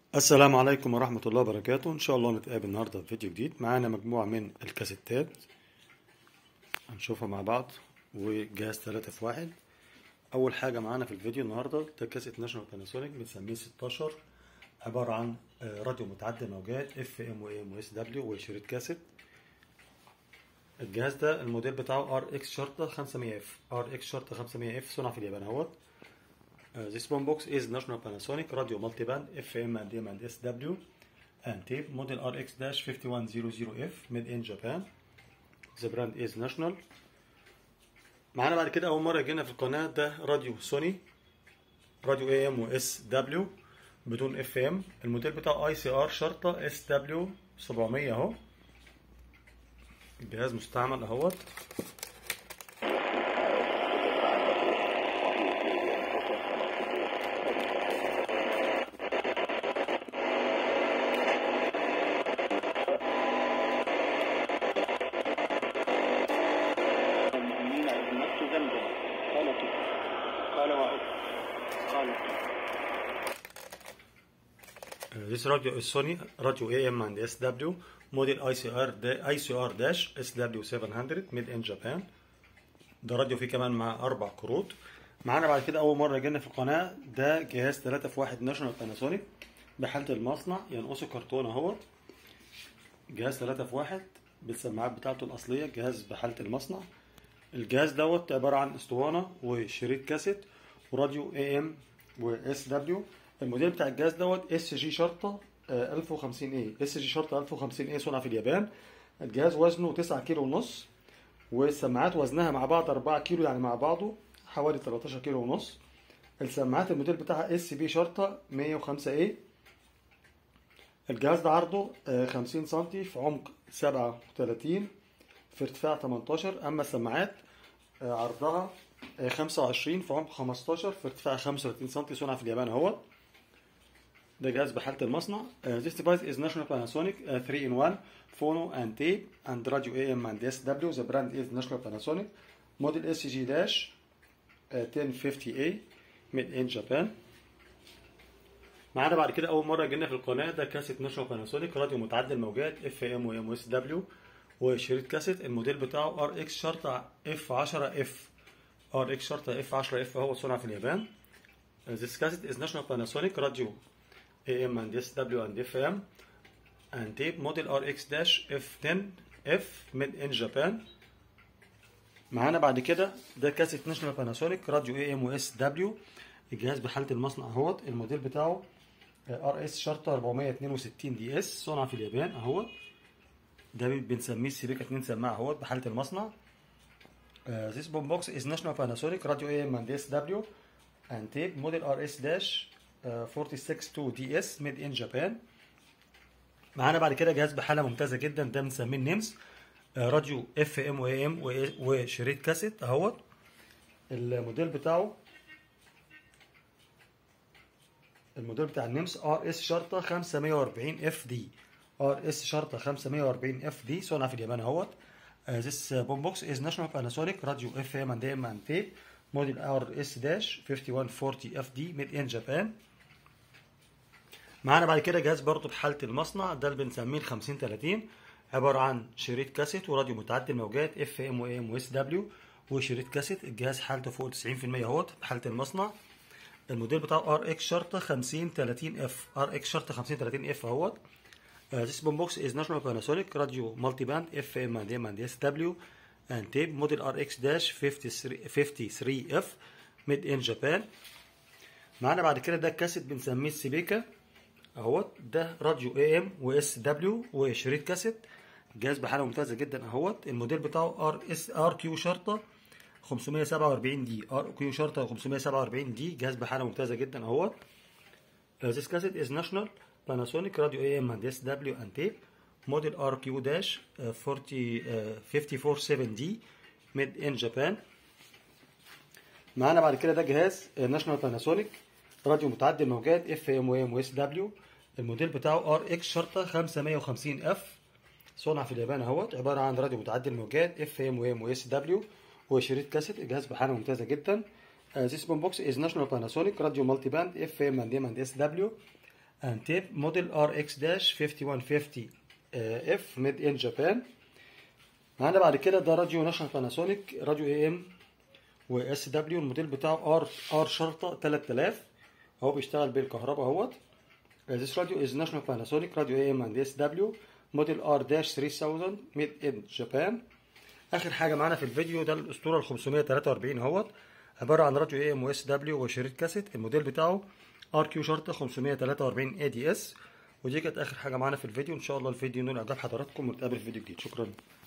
السلام عليكم ورحمة الله وبركاته إن شاء الله نتقابل النهاردة في فيديو جديد معانا مجموعة من الكاسيتات هنشوفها مع بعض وجهاز ثلاثة في واحد أول حاجة معانا في الفيديو النهاردة ده كاسيت ناشونال باناسونيك بنسميه 16 عبارة عن آه، راديو متعدد الموجات اف ام و ام و اس دبليو وشريط كاسيت الجهاز ده الموديل بتاعه ار اكس شرطة 500 اف ار اكس شرطة 500 اف صنع في اليابان اهوت Uh, this one box is National Panasonic radio multiband FM and M and SW and tape model RX-5100F made in Japan. The brand is National. معانا بعد كده أول مرة جينا في القناة ده راديو سوني راديو AM و SW بدون FM الموديل بتاعه ICR شرطة SW 700 أهو الجهاز مستعمل أهوت المؤمنين على النفس ذنبا قال كده قال وعد قال Uh, This radio is Sony radio AM and SW model ICR da- ICR dash SW 700 made in Japan ده راديو فيه كمان مع اربع كروت معانا بعد كده اول مره جينا في القناه ده جهاز 3 في 1 ناشونال باناسونيك بحاله المصنع ينقصه كرتون اهوت جهاز 3 في 1 بالسماعات بتاعته الاصليه جهاز بحاله المصنع الجهاز دوت عباره عن اسطوانه وشريط كاسيت وراديو اي ام واس دبليو الموديل بتاع الجهاز دوت اس جي شرطه آه، 1050 اي اس جي شرطه 1050 اي صنع في اليابان الجهاز وزنه 9 كيلو ونص والسماعات وزنها مع بعض 4 كيلو يعني مع بعضه حوالي 13 كيلو ونص السماعات الموديل بتاعها اس بي شرطه 105 اي الجهاز ده عرضه آه، 50 سم في عمق 37 في ارتفاع 18 اما السماعات آه، عرضها آه، 25 في عمق 15 في ارتفاع 35 سم صنع في اليابان اهوت ده جهاز بحالة المصنع uh, This device is National Panasonic uh, 3 in 1 phono and tape and radio AM and SW The brand is National Panasonic Model SCG-1050A made in Japan معانا بعد كده أول مرة جينا في القناة ده كاسيت ناشونال باناسونيك راديو متعدد الموجات اف ام و ام اس دبليو وشريط كاسيت الموديل بتاعه ار اكس شرطة اف 10 اف ار اكس شرطة اف 10 اف هو صنع في اليابان Uh, This cassette is National Panasonic radio AM and SW and FM and tape model RX-F10F made in Japan معانا بعد كده ده كاسيت ناشونال باناسونيك راديو اي ام واس دبليو الجهاز بحالة المصنع اهوت الموديل بتاعه ار اس شرطة 462 دي اس صنع في اليابان اهوت ده بنسميه سيبيكا 2 سماعة اهوت بحالة المصنع Uh, this bomb box is National Panasonic Radio AM and SW and tape model RS-462DS made in Japan معانا بعد كده جهاز بحالة ممتازة جدا ده بنسميه النمس آه، راديو اف ام و ام وشريط كاسيت اهوت الموديل بتاعه الموديل بتاع النمس ار اس شرطة 540 اف دي ار اس شرطة 540 اف دي صنع في اليابان اهوت Uh, this uh, bomb box is National Panasonic Radio FM and AM and tape model RS-5140FD made in Japan معانا بعد كده جهاز برضه بحالة المصنع ده اللي بنسميه ال 5030 عبارة عن شريط كاسيت وراديو متعدد الموجات اف ام و ام و اس دبليو وشريط كاسيت الجهاز حالته فوق 90% اهوت بحالة المصنع الموديل بتاعه ار اكس شرطة 5030 اف ار اكس شرطة 5030 اف اهوت Uh, this bomb box is National Panasonic Radio Multiband FM and M and SW and tape model RX-53F made in Japan معانا بعد كده ده الكاسيت بنسميه السبيكا اهوت ده راديو اي ام واس دبليو وشريط كاسيت الجهاز بحاله ممتازه جدا اهوت الموديل بتاعه ار اس ار كيو شرطه 547 دي ار كيو شرطه 547 دي جهاز بحاله ممتازه جدا اهوت Uh, this cassette is National Panasonic Radio AM and SW and tape model RQ-547D made in Japan معانا بعد كده ده جهاز ناشونال باناسونيك راديو متعدد الموجات اف ام و ام واس دبليو الموديل بتاعه ار اكس شرطه 550 اف صنع في اليابان اهوت عباره عن راديو متعدد الموجات اف ام و ام واس دبليو وشريط كاسيت الجهاز بحاله ممتازه جدا Uh, this boom box is National Panasonic Radio Multiband FM and M and SW and tape model RX-5150 uh, F made in Japan معانا بعد كده ده راديو ناشونال باناسونيك راديو اي ام واس دبليو الموديل بتاعه ار ار شرطه 3000 هو بيشتغل بالكهرباء اهوت This radio is National Panasonic Radio AM and SW model R-3000 made in Japan اخر حاجه معانا في الفيديو ده الاسطوره ال 543 اهوت عباره عن راديو اي ام واس دبليو وشريط كاسيت الموديل بتاعه ار كيو شرطه 543 اي دي اس ودي كانت اخر حاجه معانا في الفيديو ان شاء الله الفيديو نول اعجاب حضراتكم ونتقابل في فيديو جديد شكرا